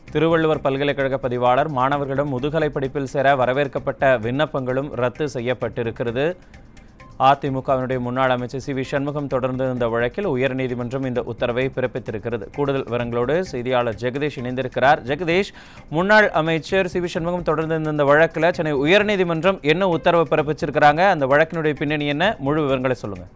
திருவள்ளுவர் பல்கலைக்கழக பதிவாளர் மாணவர்களிடம் முதுகலை படிப்பில் சேர வரவேற்கப்பட்ட விண்ணப்பங்களும் ரத்து செய்யப்பட்டிருக்கிறது அதிமுகவினுடைய முன்னாள் அமைச்சர் சி வி சண்முகம் தொடர்ந்து இந்த வழக்கில் உயர்நீதிமன்றம் இந்த உத்தரவை பிறப்பித்திருக்கிறது கூடுதல் விவரங்களோடு செய்தியாளர் ஜெகதீஷ் இணைந்திருக்கிறார் ஜெகதீஷ் முன்னாள் அமைச்சர் சி வி சண்முகம் தொடர்ந்து இந்த வழக்கில் சென்னை உயர்நீதிமன்றம் என்ன உத்தரவு பிறப்பிச்சிருக்கிறாங்க அந்த வழக்கினுடைய பின்னணி என்ன முழு விவரங்களை சொல்லுங்க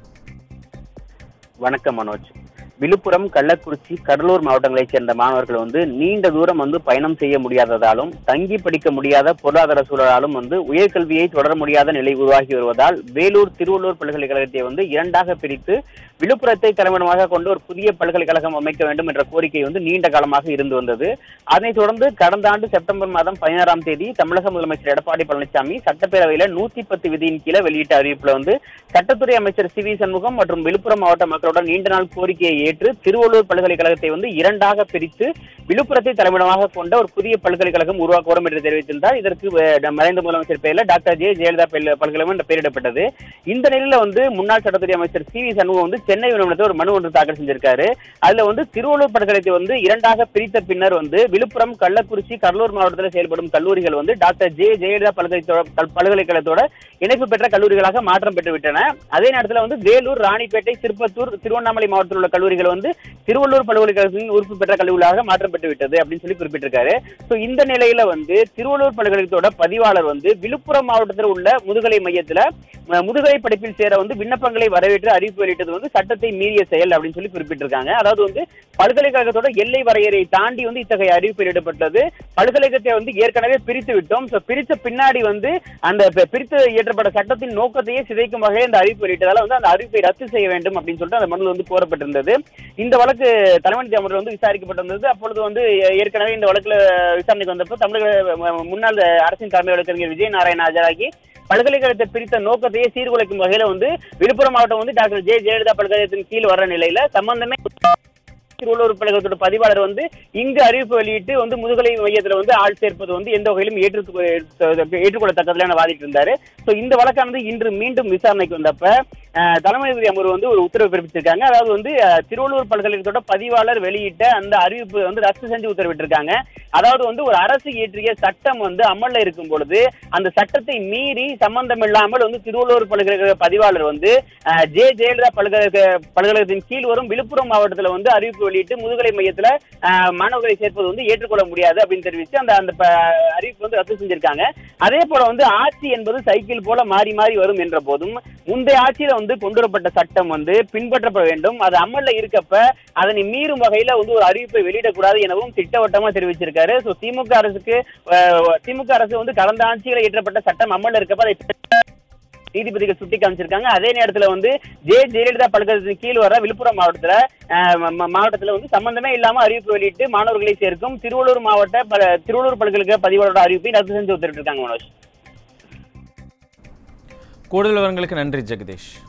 வணக்கம் மனோஜ் விழுப்புரம் கள்ளக்குறிச்சி கடலூர் மாவட்டங்களைச் சேர்ந்த மாணவர்கள் வந்து நீண்ட தூரம் வந்து பயணம் செய்ய முடியாததாலும் தங்கி படிக்க முடியாத பொருளாதார சூழலாலும் வந்து உயர்கல்வியை தொடர முடியாத நிலை உருவாகி வருவதால் வேலூர் திருவள்ளூர் பல்கலைக்கழகத்தை வந்து இரண்டாக பிரித்து விழுப்புரத்தை தலைமையிடமாக கொண்டு ஒரு புதிய பல்கலைக்கழகம் அமைக்க வேண்டும் என்ற கோரிக்கை வந்து நீண்ட காலமாக இருந்து வந்தது அதனைத் தொடர்ந்து கடந்த ஆண்டு செப்டம்பர் மாதம் பதினாறாம் தேதி தமிழக முதலமைச்சர் எடப்பாடி பழனிசாமி சட்டப்பேரவையில நூத்தி பத்து விதியின் கீழே வெளியிட்ட அறிவிப்புல வந்து சட்டத்துறை அமைச்சர் சி வி சண்முகம் மற்றும் விழுப்புரம் மாவட்ட மக்களோட நீண்ட நாள் கோரிக்கையை ஏற்று திருவள்ளூர் பல்கலைக்கழகத்தை வந்து இரண்டாக பிரித்து விழுப்புரத்தை தலைமையிடமாக கொண்ட ஒரு புதிய பல்கலைக்கழகம் உருவாக்குவோம் என்று தெரிவித்திருந்தார் இதற்கு அஹ், மறைந்த முதலமைச்சர் பெயர்ல டாக்டர் ஜே ஜெயலலிதா பல்- பல்கலைக்கழகம் என்ற பெயரிடப்பட்டது இந்த நிலையில வந்து முன்னாள் சட்டத்துறை அமைச்சர் சி வி சண்முகம் வந்து சென்னை உயர்நீதிமன்றத்தில் ஒரு மனு ஒன்று தாக்கல் செஞ்சிருக்காரு அதுல வந்து திருவள்ளூர் பல்கலைக்கழகத்தை வந்து இரண்டாக பிரித்த பின்னர் வந்து விழுப்புரம் கள்ளக்குறிச்சி கடலூர் மாவட்டத்தில் செயல்படும் கல்லூரிகள் வந்து டாக்டர் ஜே ஜெயலலிதா பல்கலைக்கழக பல்- பல்கலைக்கழகத்தோட இணைப்பு பெற்ற கல்லூரிகளாக மாற்றம் பெற்று விட்டன அதே நேரத்தில் வந்து வேலூர் ராணிப்பேட்டை திருப்பத்தூர் திருவண்ணாமலை மாவட்டத்தில் உள்ள கல்லூரிகள் வந்து திருவள்ளூர் பல்கலைக்கழகத்தின் உறுப்பு பெற்ற கல்லூரிகளாக மாற்றம் பெற்று விட்டது அப்படின்னு சொல்லி குறிப்பிட்டிருக்காரு ஸோ இந்த நிலையில வந்து திருவள்ளூர் பல்கலைக்கழகத்தோட பதிவாளர் வந்து விழுப்புரம் மாவட்டத்தில் உள்ள முதுகலை மையத்துல ம- முதுகலை படிப்பில் சேர வந்து விண்ணப்பங்களை வரவேற்று அறிவிப்பு வெளியிட்டது வந்து சட்டத்தை மீறிய செயல் அப்படின்னு சொல்லி குறிப்பிட்டிருக்காங்க அதாவது வந்து பல்கலைக்கழகத்தோட எல்லை வரையறை தாண்டி வந்து இத்தகைய அறிவிப்பு வெளியிடப்பட்டது பல்கலைக்கழகத்தை வந்து ஏற்கனவே பிரித்து விட்டோம் ஸோ பிரித்த பின்னாடி வந்து அந்த பி- பிரித்து இயற்றப்பட்ட சட்டத்தின் நோக்கத்தையே சிதைக்கும் வகையில் அந்த அறிவிப்பு வெளியிட்டதால வந்து அந்த அறிவிப்பை ரத்து செய்ய வேண்டும் அப்படின்னு சொல்லிட்டு அந்த மனுவில் வந்து கோரப்பட்டிருந்தது இந்த வழக்கு தலைமை நீதி அமர்வில் வந்து விசாரிக்கப்பட்டிருந்தது அப்பொழுது வந்து ஏ- ஏற்கனவே இந்த வழக்குல விசாரணைக்கு வந்தப்போ தமிழக ம- முன்னாள் அரசின் தலைமை வழக்கறிஞர் விஜய் நாராயண ஆஜராகி பல்கலைக்கழகத்தை பிரித்த நோக்கத்தையே சீர்குலைக்கும் வகையில வந்து விழுப்புரம் மாவட்டம் வந்து டாக்டர் ஜெய ஜெயலலிதா பல்கலைக்கழகத்தின் கீழ் வர்ற நிலையில சம்பந்தமே திருவள்ளூர் பல்கலைக்கழகத்தோட பதிவாளர் வந்து இங்கு அறிவிப்பு வெளியிட்டு வந்து முதுகலை மையத்துல வந்து ஆள் சேர்ப்பது வந்து எந்த வகையிலும் ஏற்று ஏற்றுக்கொள்ளத்தக்கதுல என வாதிட்டு இருந்தாரு சோ இந்த வழக்கானது இன்று மீண்டும் விசாரணைக்கு வந்தப்ப அஹ், தலைமை நீதிபதி அமர்வு வந்து ஒரு உத்தரவு பிறப்பிச்சிருக்காங்க அதாவது வந்து அஹ், திருவள்ளூர் பல்கலைக்கழகத்தோட பதிவாளர் வெளியிட்ட அந்த அறிவிப்பு வந்து ரத்து செஞ்சு உத்தரவிட்டிருக்காங்க அதாவது வந்து ஒரு அரசு இயற்றிய சட்டம் வந்து அமல்ல இருக்கும் பொழுது அந்த சட்டத்தை மீறி சம்பந்தம் இல்லாமல் வந்து திருவள்ளூர் பல்கலைக்கழக பதிவாளர் வந்து அஹ், ஜே ஜெயலலிதா பல்கலைக்கழக பல்கலைக்கழகத்தின் கீழ் வரும் விழுப்புரம் மாவட்டத்துல வந்து அறிவிப்பு வெளியிட்டு முதுகலை மையத்துல அஹ், மாணவர்களை சேர்ப்பது வந்து ஏற்றுக்கொள்ள முடியாது அப்படின்னு தெரிவித்து அந்த அந்த ப- அறிவிப்பு வந்து ரத்து செஞ்சிருக்காங்க அதே போல வந்து ஆட்சி என்பது சைக்கிள் போல மாறி மாறி வரும் என்ற போதும் முந்தைய ஆட்சியில வந்து கொண்டு வரப்பட்ட சட்டம் வந்து பின்பற்றப்பட வேண்டும் அது அமல்ல இருக்கப்ப அதனை மீறும் வகையில வந்து ஒரு அறிவிப்பை வெளியிடக்கூடாது எனவும் திட்டவட்டமா தெரிவிச்சிருக்காரு சோ திமுக அரசுக்கு அஹ், திமுக அரசு வந்து கடந்த ஆட்சியில் இயற்றப்பட்ட சட்டம் அமல்ல இருக்கப்ப அதை நீதிபதிகள் சுட்டி காமிச்சிருக்காங்க அதே நேரத்துல வந்து ஜே ஜெயலலிதா பல்கலைக்கழகத்தின் கீழ் வர விழுப்புரம் மாவட்டத்துல அஹ், ம- ம- மாவட்டத்துல வந்து சம்பந்தமே இல்லாம அறிவிப்பு வெளியிட்டு மாணவர்களை சேர்க்கும் திருவள்ளூர் மாவட்ட ப- திருவள்ளூர் பல்கலைக்கழக பதிவாளரோட அறிவிப்பை ரத்து செஞ்சு உத்தரவிட்டிருக்காங்க மனோஜ் கூடுதல் விவரங்களுக்கு நன்றி ஜெகதீஷ்